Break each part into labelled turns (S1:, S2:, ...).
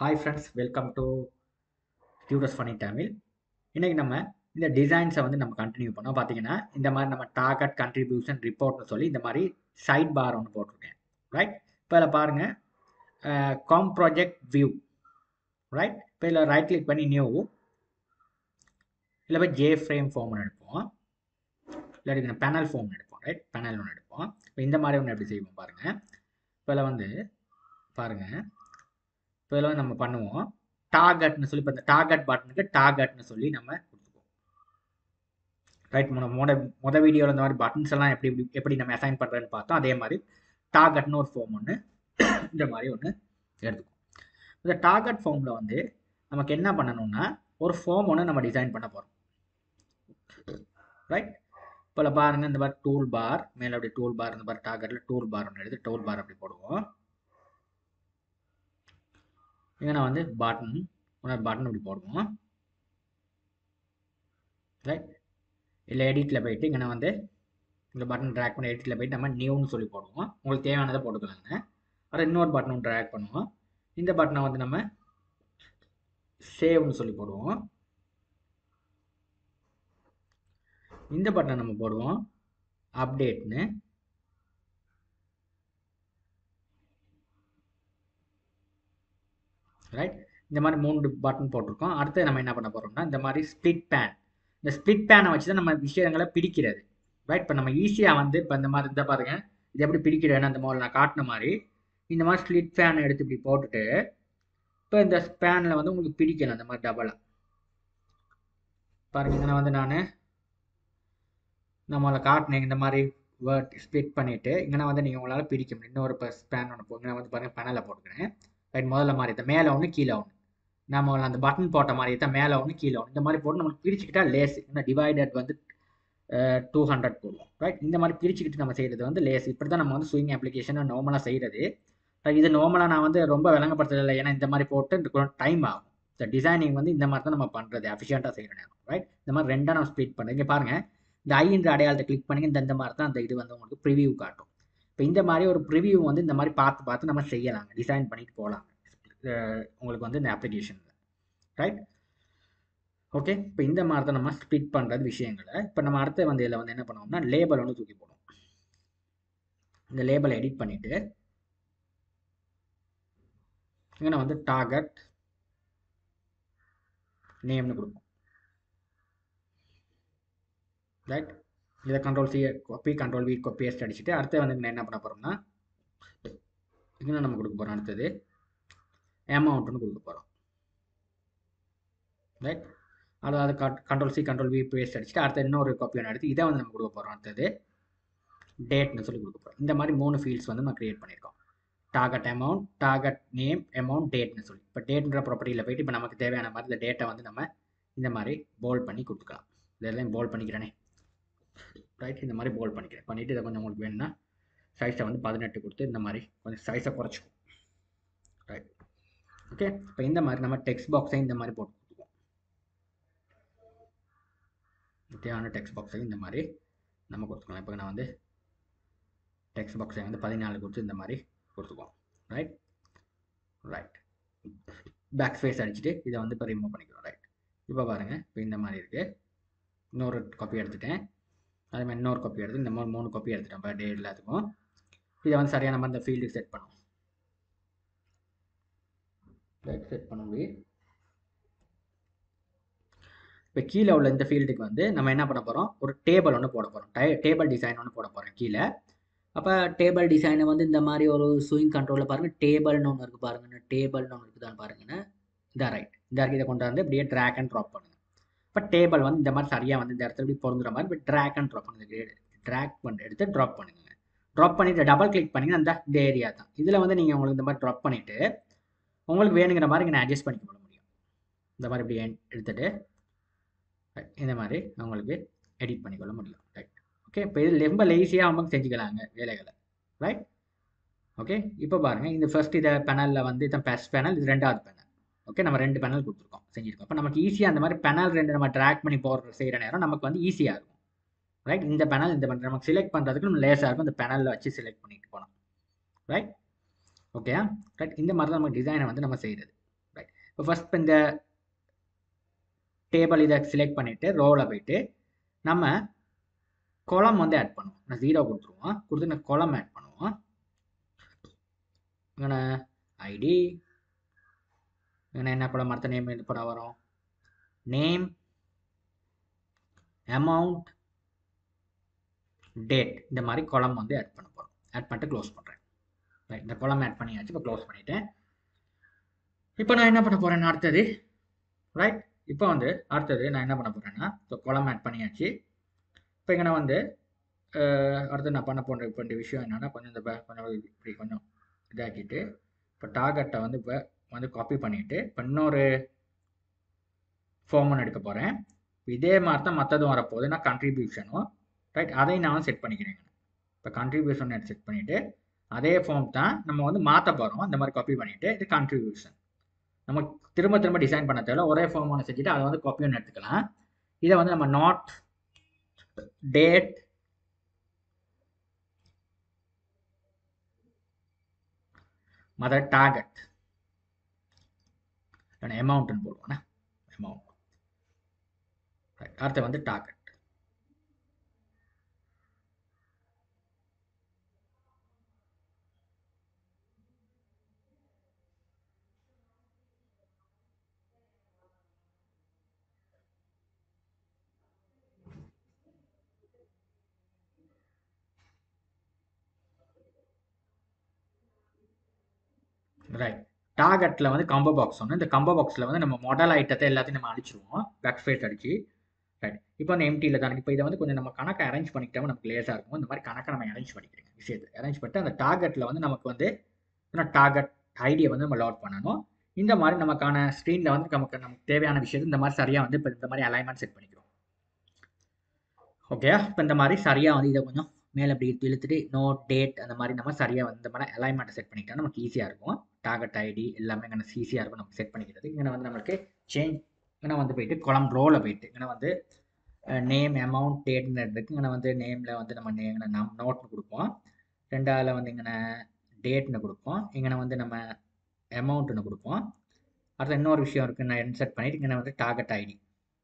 S1: hi friends welcome to tutors funny Tamil இன்றைக்கி நம்ம இந்த டிசைன்ஸை வந்து நம்ம கண்டினியூ பண்ணோம் பார்த்தீங்கன்னா இந்த மாதிரி நம்ம டார்கெட் கண்ட்ரிபியூஷன் ரிப்போர்ட்னு சொல்லி இந்த மாதிரி சைட் பார் ஒன்று போட்டிருக்கேன் ரைட் இப்போ இதில் பாருங்கள் காம் ப்ராஜெக்ட் வியூ ரைட் இப்போ இதில் ரைட் கிளிக் பண்ணி நியூ இல்லை போய் ஜே ஃப்ரேம் ஃபார்ம் ஒன்று எடுப்போம் இல்லாட்டி பேனல் ஃபார்ம் எடுப்போம் ரைட் பேனல் ஒன்று எடுப்போம் இப்போ இந்த மாதிரி ஒன்று எப்படி செய்வோம் பாருங்கள் இப்போ இதில் வந்து பாருங்கள் இப்போ இதில் வந்து நம்ம பண்ணுவோம் டார்கெட்னு சொல்லி இப்போ இந்த டார்கெட் பட்டனுக்கு டார்கெட்னு சொல்லி நம்ம கொடுத்துக்குவோம் ரைட் முத முத முத வீடியோவில் இந்த மாதிரி பட்டன்ஸ் எல்லாம் எப்படி எப்படி எப்படி நம்ம அசைன் பண்ணுறதுன்னு பார்த்தோம் அதே மாதிரி டார்கெட்னு ஒரு ஃபார்ம் ஒன்று இந்த மாதிரி ஒன்று எடுத்துக்குவோம் இந்த டார்கெட் ஃபார்மில் வந்து நமக்கு என்ன பண்ணணும்னா ஒரு ஃபார்ம் ஒன்று நம்ம டிசைன் பண்ண போகிறோம் ரைட் இப்போ பாருங்கள் இந்த மாதிரி டூல் பார் மேலே அப்படி டூல் பார் இந்த மாதிரி டார்கெட்டில் டூல் பார் ஒன்று எடுத்து டூல் பார் அப்படி போடுவோம் இங்கே நான் வந்து பட்டன் இன்னொரு பட்டன் இப்படி போடுவோம் ரைட் இல்லை எடிட்டில் போயிட்டு இங்கே நான் வந்து இந்த பட்டன் ட்ராக் பண்ணி எடிட்டில் போயிட்டு நம்ம நியூன்னு சொல்லி போடுவோம் உங்களுக்கு தேவையானதை போட்டுக்கலாங்க அப்புறம் இன்னொரு பட்டனும் ட்ராக் பண்ணுவோம் இந்த பட்டனை வந்து நம்ம சேவ்னு சொல்லி போடுவோம் இந்த பட்டனை நம்ம போடுவோம் அப்டேட்னு ரைட் இந்த மாதிரி மூணு பட்டன் போட்டிருக்கோம் அடுத்து நம்ம என்ன பண்ண போகிறோம்னா இந்த மாதிரி ஸ்ப்ளிட் பேன் இந்த ஸ்ப்ளிட் பேனை வச்சு தான் நம்ம விஷயங்களை பிரிக்கிறது ரைட் இப்போ நம்ம ஈஸியாக வந்து இப்போ இந்த மாதிரி இந்த பாருங்க இது எப்படி பிரிக்கிறேன்னு அந்த மாதிரி நான் காட்டின மாதிரி இந்த மாதிரி ஸ்ப்ளிட் ஃபேன் எடுத்து இப்படி போட்டுட்டு இப்போ இந்த ஸ்பேனில் வந்து உங்களுக்கு பிரிக்கலாம் அந்த மாதிரி டபுளாக பாருங்க இங்கே வந்து நான் நம்மளை காட்டினேன் இந்த மாதிரி வேர்ட் ஸ்ப்ளிட் பண்ணிவிட்டு இங்கே வந்து நீங்கள் உங்களால் பிரிக்க முடியும் இன்னொரு இப்போ ஸ்பேன் ஒன்று போ இங்கே வந்து பாருங்கள் பேனலில் போட்டுக்கிறேன் ரைட் முதல்ல மாதிரி தான் மேலே ஒன்று கீழே ஒன்று நம்ம அந்த பட்டன் போட்ட மாதிரி தான் மேலே ஒன்று கீழே ஒன்று இந்த மாதிரி போட்டு நம்மளுக்கு பிரிச்சுக்கிட்டா லேஸ் இந்த டிவைடட் வந்து டூ ஹண்ட்ரட் போடுவோம் ரைட் இந்த மாதிரி பிரிச்சுக்கிட்டு நம்ம செய்கிறது வந்து லேஸ் இப்படி தான் நம்ம வந்து ஸ்விங் அப்ளிகேஷனை நார்மலாக செய்கிறது இது நார்மலாக நான் வந்து ரொம்ப விளங்கப்படுத்துறதில்லை ஏன்னா இந்த மாதிரி போட்டு டைம் ஆகும் இந்த டிசைனிங் வந்து இந்த மாதிரி தான் நம்ம பண்ணுறது அஃபிஷியண்ட்டாக செய்கிற நேரம் ரைட் இந்த மாதிரி ரெண்டாக நம்ம ஸ்ப்ளிட் பண்ணுறேன் இங்கே பாருங்கள் இந்த ஐன்ற அடையாளத்தை கிளிக் பண்ணி இந்த இந்த மாதிரி தான் அந்த இது வந்து உங்களுக்கு ப்ரிவியூ காட்டும் இப்போ இந்த மாதிரி ஒரு ப்ரிவியூ வந்து இந்த மாதிரி பார்த்து பார்த்து நம்ம செய்யலாங்க டிசைன் பண்ணிட்டு போகலாங்க உங்களுக்கு வந்து இந்த அப்ளிகேஷனில் ரைட் ஓகே இப்போ இந்த மாதிரி தான் நம்ம ஸ்பிட் பண்ணுறது விஷயங்களை இப்போ நம்ம அடுத்த வந்து இதில் வந்து என்ன பண்ணுவோம்னா லேபல் ஒன்று தூக்கி போடுவோம் இந்த லேபலை எடிட் பண்ணிவிட்டு இங்கே வந்து டார்கெட் நேம்னு கொடுப்போம் ரைட் இதை control C copy control V paste அடிச்சுட்டு அடுத்து வந்து என்ன பண்ண போகிறோம்னா இங்கே நம்ம கொடுக்க போகிறோம் அடுத்தது அமௌண்ட்னு கொடுக்க போகிறோம் ரைட் அதாவது control C control V paste அடிச்சுட்டு அடுத்த இன்னொரு காப்பி ஒன்று எடுத்து இதை வந்து நம்ம கொடுக்க போகிறோம் அடுத்தது டேட்னு சொல்லி கொடுக்க போகிறோம் இந்த மாதிரி மூணு ஃபீல்ட்ஸ் வந்து நம்ம க்ரியேட் பண்ணியிருக்கோம் target amount target name amount டேட்னு சொல்லி இப்போ டேட்ன்ற ப்ராப்பர்ட்டியில் போயிட்டு இப்போ நமக்கு தேவையான மாதிரி இந்த டேட்டை வந்து நம்ம இந்த மாதிரி போல்ட் பண்ணி கொடுத்துக்கலாம் இதெல்லாம் போல்ட் பண்ணிக்கிறேனே ரைட் இந்த மாதிரி போல்ட் பண்ணிக்கிறேன் பண்ணிவிட்டு இதை கொஞ்சம் உங்களுக்கு வேணும்னா சைஸை வந்து பதினெட்டு கொடுத்து இந்த மாதிரி கொஞ்சம் சைஸை குறைச்சிக்கும் ரைட் ஓகே இப்போ இந்த மாதிரி நம்ம டெக்ஸ்ட் பாக்ஸை இந்த மாதிரி போட்டு கொடுத்துக்குவோம் தேவையான டெக்ஸ்ட் பாக்ஸையும் இந்த மாதிரி நம்ம கொடுத்துக்கலாம் இப்போ நான் வந்து டெக்ஸ்ட் பாக்ஸை வந்து பதினாலு கொடுத்து இந்த மாதிரி கொடுத்துக்குவோம் ரைட் ரைட் பேக் ஸ்பேஸ் அடிச்சுட்டு இதை வந்து இப்போ ரிமூவ் பண்ணிக்கிறோம் ரைட் இப்போ பாருங்கள் இப்போ இந்த மாதிரி இருக்குது இன்னொரு காப்பி எடுத்துட்டேன் அதே மாதிரி இன்னொரு காப்பி எடுத்து இந்த மாதிரி மூணு காப்பி எடுத்துட்டேன் இப்போ டே எல்லாத்துக்கும் இதை வந்து சரியான மாதிரி இந்த ஃபீல்டுக்கு செட் பண்ணுவோம் ரைட் செட் பண்ண முடியும் இப்போ கீழே உள்ள இந்த ஃபீல்டுக்கு வந்து நம்ம என்ன பண்ண போகிறோம் ஒரு டேபிள் ஒன்று போட போகிறோம் டை டேபிள் டிசைன் ஒன்று போட போகிறோம் கீழே அப்போ டேபிள் டிசைனை வந்து இந்த மாதிரி ஒரு ஸ்விங் கண்ட்ரோலில் பாருங்கள் டேபிள்னு ஒன்று இருக்குது பாருங்கண்ணா டேபிள்னு ஒன்று இருக்குதான்னு பாருங்கண்ணா இந்த ரைட் இந்த இடத்துல இதை கொண்டு வந்து இப்படியே ட்ராக் அண்ட் ட்ராப் பண்ணுங்கள் இப்போ டேபிள் வந்து இந்த மாதிரி சரியாக வந்து இந்த இடத்துல இப்படி பொருந்துற மாதிரி இப்போ ட்ராக் அண்ட் ட்ராப் பண்ணுங்க ட்ராக் பண்ணி எடுத்து ட்ராப் பண்ணுங்க ட்ராப் பண்ணிவிட்டு டபுள் கிளிக் பண்ணிங்கன்னா அந்த இந்த ஏரியா தான் இதில் வந்து நீங்கள் உங்களுக்கு இந்த மாதிரி ட்ராப் பண்ணிவிட்டு உங்களுக்கு வேணுங்கிற மாதிரி இங்கே அட்ஜஸ்ட் பண்ணிக்க முடியும் இந்த மாதிரி இப்படி எடுத்துகிட்டு இந்த மாதிரி உங்களுக்கு எடிட் பண்ணிக்கொள்ள முடியும் ரைட் ஓகே இப்போ இது ரொம்ப லேசியாக அவங்க செஞ்சுக்கலாங்க வேலைகளை ரைட் ஓகே இப்போ பாருங்கள் இந்த ஃபர்ஸ்ட் இதை பேனலில் வந்து இதான் ஃபஸ்ட் பேனல் இது ரெண்டாவது பேனல் ஓகே நம்ம ரெண்டு பேனல் கொடுத்துருக்கோம் செஞ்சுருக்கோம் இப்போ நமக்கு ஈஸியாக அந்த மாதிரி பேனல் ரெண்டு நம்ம ட்ராக் பண்ணி போகிற செய்கிற நேரம் நமக்கு வந்து ஈஸியாக இருக்கும் ரைட் இந்த பேனல் இந்த பேனல் நமக்கு செலக்ட் பண்ணுறதுக்கு நம்ம லேஸாக இருக்கும் இந்த பேனலில் வச்சு செலக்ட் பண்ணிட்டு போகலாம் ரைட் ஓகே ரைட் இந்த மாதிரி தான் நம்ம டிசைனை வந்து நம்ம செய்கிறது இப்போ ஃபஸ்ட் இந்த டேபிள் இதை செலக்ட் பண்ணிவிட்டு ரோவில் போயிட்டு நம்ம கொலம் வந்து ஆட் பண்ணுவோம் நான் ஜீரோ கொடுத்துருவோம் கொடுத்து நான் கொலம் ஆட் பண்ணுவோம் இங்கே ஐடி இங்கே என்ன படம் மற்ற நேம் எந்த படம் வரும் நேம் அமௌண்ட் டேட் இந்த மாதிரி கொலம் வந்து ஆட் பண்ண போகிறோம் ஆட் பண்ணிட்டு க்ளோஸ் பண்ணுறேன் ரைட் இந்த கொலம் ஆட் பண்ணியாச்சு இப்போ க்ளோஸ் பண்ணிட்டேன் இப்போ நான் என்ன பண்ண போகிறேன் அடுத்தது ரைட் இப்போ வந்து அடுத்தது நான் என்ன பண்ண போகிறேன்னா ஸோ கொலம் ஆட் பண்ணியாச்சு இப்போ இங்கே நான் வந்து அடுத்து நான் பண்ண போன்ற வேண்டிய விஷயம் என்னென்னா கொஞ்சம் இந்த கொஞ்சம் இப்படி கொஞ்சம் இதாக்கிட்டு இப்போ டார்கெட்டை வந்து இப்போ வந்து காப்பி பண்ணிவிட்டு இப்போ இன்னொரு ஃபார்ம் ஒன்று எடுக்க போகிறேன் இதே மாதிரி தான் மற்றதும் வரப்போகுது நான் கண்ட்ரிபியூஷனும் ரைட் அதையும் நான் செட் பண்ணிக்கிறேங்க இப்போ கண்ட்ரிபியூஷன் செட் பண்ணிவிட்டு அதே ஃபார்ம் தான் நம்ம வந்து மாற்ற போகிறோம் இந்த மாதிரி காப்பி பண்ணிவிட்டு இது கண்ட்ரிபியூஷன் நம்ம திரும்ப திரும்ப டிசைன் பண்ண தேவை ஒரே ஃபார்ம் ஒன்று செஞ்சுட்டு அதை வந்து காப்பி ஒன்று எடுத்துக்கலாம் இதை வந்து நம்ம நாட் டேட் மதர் டார்கெட் அமௌண்ட்னு போடுவோண்ணா அமௌண்ட் அடுத்து வந்து டார்கெட் ரைட் டார்கெட்டில் வந்து கம்போ பாக்ஸ் ஒன்று இந்த கம்போ பாக்ஸில் வந்து நம்ம மாடல் ஐட்டத்தை எல்லாத்தையும் நம்ம அழிச்சிருவோம் பேக் ஸ்பேஸ் அடிச்சு ரைட் இப்போ வந்து எம்டியில் தான் இப்போ இதை வந்து கொஞ்சம் நம்ம கணக்கை அரேஞ்ச் பண்ணிக்கிட்டோம் நமக்கு லேஸாக இருக்கும் இந்த மாதிரி கணக்கை நம்ம அரேஞ்ச் பண்ணிக்கிறோங்க விஷயத்தை அரேஞ்ச் பண்ணிட்டு அந்த டார்கெட்டில் வந்து நமக்கு வந்து டார்கெட் ஐடியை வந்து நம்ம லோட் பண்ணணும் இந்த மாதிரி நமக்கான ஸ்க்ரீனில் வந்து நமக்கு நமக்கு தேவையான விஷயத்தை இந்த மாதிரி சரியாக வந்து இப்போ இந்த மாதிரி அலைன்மெண்ட் செட் பண்ணிக்கிறோம் ஓகே இப்போ இந்த மாதிரி சரியாக வந்து இதை கொஞ்சம் மேலே இப்படி இழுத்துட்டு நோ டேட் அந்த மாதிரி நம்ம சரியாக வந்து இந்த மாதிரி அலைன்மெண்ட்டை செட் பண்ணிக்கிட்டா நமக்கு ஈஸியாக இருக்கும் டார்கெட் ஐடி எல்லாமே இங்கே ஈஸியாக இருக்கும் நம்ம செட் பண்ணிக்கிறது இங்கே வந்து நம்மளுக்கு சேஞ்ச் இங்கே வந்து போயிட்டு குளம் ரோவில் போயிட்டு இங்கே வந்து நேம் அமௌண்ட் டேட்னு இருக்குது இங்கே வந்து நேமில் வந்து நம்ம நேம் நம் நோட்னு கொடுப்போம் ரெண்டாவில் வந்து இங்கே டேட்னு கொடுப்போம் இங்கே வந்து நம்ம அமௌண்ட்னு கொடுப்போம் அடுத்து இன்னொரு விஷயம் இருக்குது நான் இன்சர்ட் பண்ணிவிட்டு இங்கே வந்து டார்கெட் ஐடி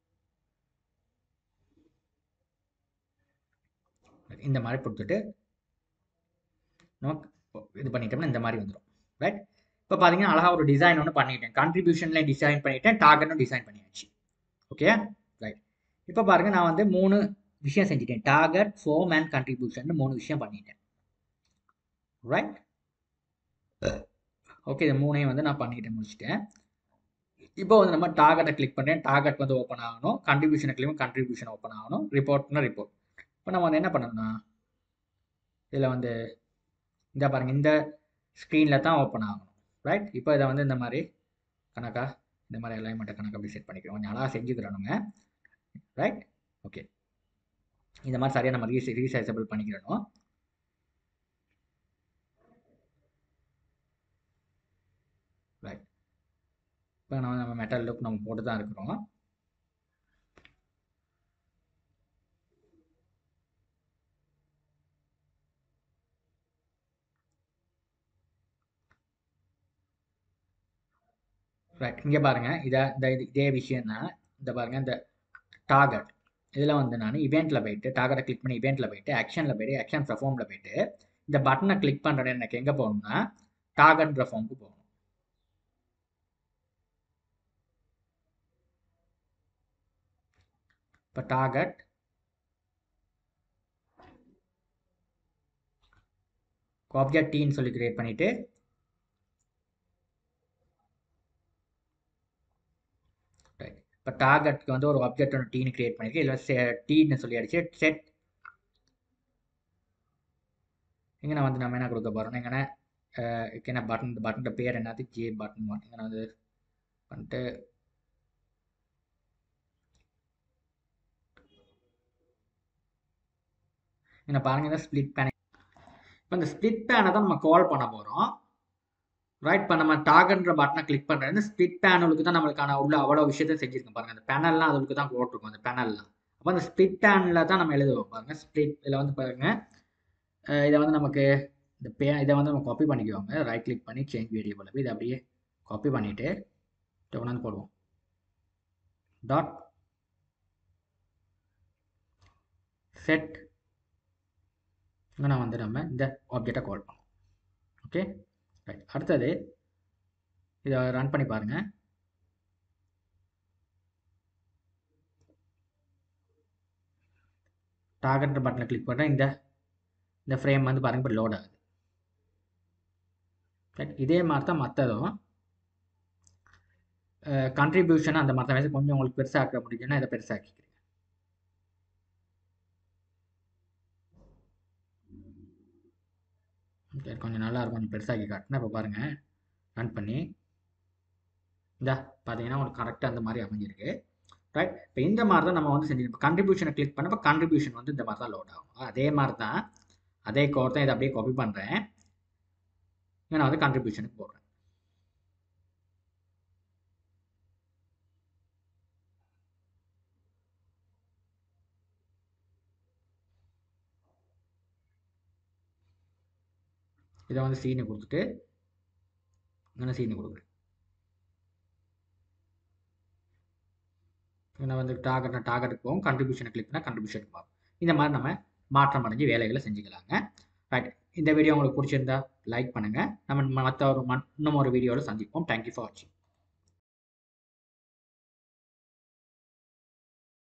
S1: இந்த மாதிரி கொடுத்துட்டு நமக்கு இது பண்ணிட்டோம்னா இந்த மாதிரி வந்துடும் ரைட் இப்போ பார்த்தீங்கன்னா அழகாக ஒரு டிசைன் ஒன்று பண்ணிட்டேன் கான்ட்ரிபியூஷன்லேயும் டிசைன் பண்ணிட்டேன் டார்கெட்டும் டிசைன் பண்ணியாச்சு ஓகே ரைட் இப்போ பாருங்கள் நான் வந்து மூணு விஷயம் செஞ்சுட்டேன் டார்கெட் ஃபோம் அண்ட் கண்ட்ரிபியூஷன் மூணு விஷயம் பண்ணிட்டேன் ரைட் ஓகே இது மூணையும் வந்து நான் பண்ணிக்கிட்டு முடிச்சிட்டேன் இப்போ வந்து நம்ம டார்கெட்டை கிளிக் பண்ணுறேன் டார்கெட் வந்து ஓப்பன் ஆகணும் கண்ட்ரிபியூஷனை கிளிக் கண்ட்ரிபியூஷன் ஓப்பன் ஆகணும் ரிப்போர்ட்னா ரிப்போர்ட் இப்போ நம்ம வந்து என்ன பண்ணணும்னா இதில் வந்து இந்த பாருங்கள் இந்த ஸ்க்ரீனில் தான் ஓப்பன் ஆகணும் ரைட் இப்போ இதை வந்து இந்த மாதிரி கணக்கா இந்த மாதிரி அலைன்மெண்ட்டை கணக்கு அப்படி செட் பண்ணிக்கிறோம் கொஞ்சம் அழகாக செஞ்சுக்கிறணுங்க ரைட் ஓகே இந்த மாதிரி சரியாக நம்ம ரீஸ் ரீசைசபிள் பண்ணிக்கிறணும் ரைட் இப்போ நம்ம நம்ம மெட்டல் லுக் நம்ம போட்டு தான் இருக்கிறோம் ரைட் இங்கே பாருங்கள் இதை இந்த இது இதே விஷயம் தான் இந்த பாருங்கள் இந்த டார்கெட் இதில் வந்து நான் இவெண்ட்டில் போயிட்டு டார்கெட்டை கிளிக் பண்ணி இவெண்ட்டில் போயிட்டு ஆக்ஷனில் போயிட்டு ஆக்ஷன் பர்ஃபார்மில் போயிட்டு இந்த பட்டனை கிளிக் பண்ணுறேன் எனக்கு எங்கே போகணும்னா டார்கெட் பர்ஃபார்முக்கு போகணும் இப்போ டார்கெட் ஆப்ஜெக்ட் டீன்னு சொல்லி கிரியேட் பண்ணிவிட்டு இப்போ டார்கெட்க்கு வந்து ஒரு ஆப்ஜெக்ட் ஒன்று டீன்னு கிரியேட் பண்ணியிருக்கேன் இல்லை செ டீன்னு சொல்லி அடிச்சு செட் இங்கே வந்து நம்ம என்ன கொடுக்க போகிறோம் இங்கே என்ன பட்டன் இந்த பட்டனோட பேர் என்னது ஜே பட்டன் ஒன் இங்கே வந்து வந்துட்டு இங்கே பாருங்கள் இந்த ஸ்ப்ளிட் பேனை இப்போ இந்த ஸ்ப்ளிட் பேனை தான் நம்ம கால் பண்ண போகிறோம் ரைட் இப்போ நம்ம டாகன்ற பட்டனை கிளிக் பண்ணுறது ஸ்பிட் பேனலுக்கு தான் நம்மளுக்கான உள்ள அவ்வளோ விஷயத்த செஞ்சுருக்கோம் பாருங்கள் அந்த பேனல்லாம் அதுக்கு தான் போட்டிருக்கோம் அந்த பேனல்லாம் அப்போ அந்த ஸ்பிட் பேனில் தான் நம்ம எழுதுவோம் பாருங்கள் ஸ்பிட் இதில் வந்து பாருங்கள் இதை வந்து நமக்கு இந்த பே இதை வந்து நம்ம காப்பி பண்ணிக்குவாங்க ரைட் கிளிக் பண்ணி சேஞ்ச் வேரியபிள் இதை அப்படியே காப்பி பண்ணிவிட்டு இதை கொண்டாந்து போடுவோம் டாட் செட் இங்கே நான் வந்து நம்ம இந்த ஆப்ஜெக்டை கால் பண்ணுவோம் ஓகே ரைட் அடுத்தது இதை ரன் பண்ணி பாருங்கள் டார்கெட் பட்டனை கிளிக் பண்ணுறேன் இந்த இந்த ஃப்ரேம் வந்து பாருங்க இப்போ லோட் ஆகுது ரைட் இதே மாதிரி தான் மற்றதும் கண்ட்ரிபியூஷன் அந்த மற்ற வயசு கொஞ்சம் உங்களுக்கு பெருசாக்க முடியும்னா இதை பெருசாக்கிக்கிறீங்க ஓகே கொஞ்சம் நல்லா இருக்கும் கொஞ்சம் பெருசாக்கி காட்டினா இப்போ பாருங்கள் ரன் பண்ணி இந்த பார்த்தீங்கன்னா உங்களுக்கு கரெக்டாக அந்த மாதிரி அமைஞ்சிருக்கு ரைட் இப்போ இந்த மாதிரி தான் நம்ம வந்து செஞ்சிருக்கோம் கண்ட்ரிபியூஷனை கிளிக் பண்ணப்போ கண்ட்ரிபியூஷன் வந்து இந்த மாதிரி தான் லோட் ஆகும் அதே மாதிரி தான் அதே கோட் தான் இதை அப்படியே காப்பி பண்ணுறேன் நான் வந்து கண்ட்ரிபியூஷனுக்கு போடுறேன் இதை வந்து சீனு கொடுத்துட்டு நான் சீனு கொடுக்குறேன் நான் வந்து டார்கெட் டார்கெட்டுக்கு போகும் கண்ட்ரிபியூஷனை கிளிக் பண்ணால் கண்ட்ரிபியூஷனுக்கு போகும் இந்த மாதிரி நம்ம மாற்றம் அடைஞ்சு வேலைகளை செஞ்சுக்கலாங்க ரைட் இந்த வீடியோ உங்களுக்கு பிடிச்சிருந்தா லைக் பண்ணுங்கள் நம்ம மற்ற ஒரு இன்னும் ஒரு வீடியோவில் சந்திப்போம் தேங்க்யூ ஃபார் வாட்சிங்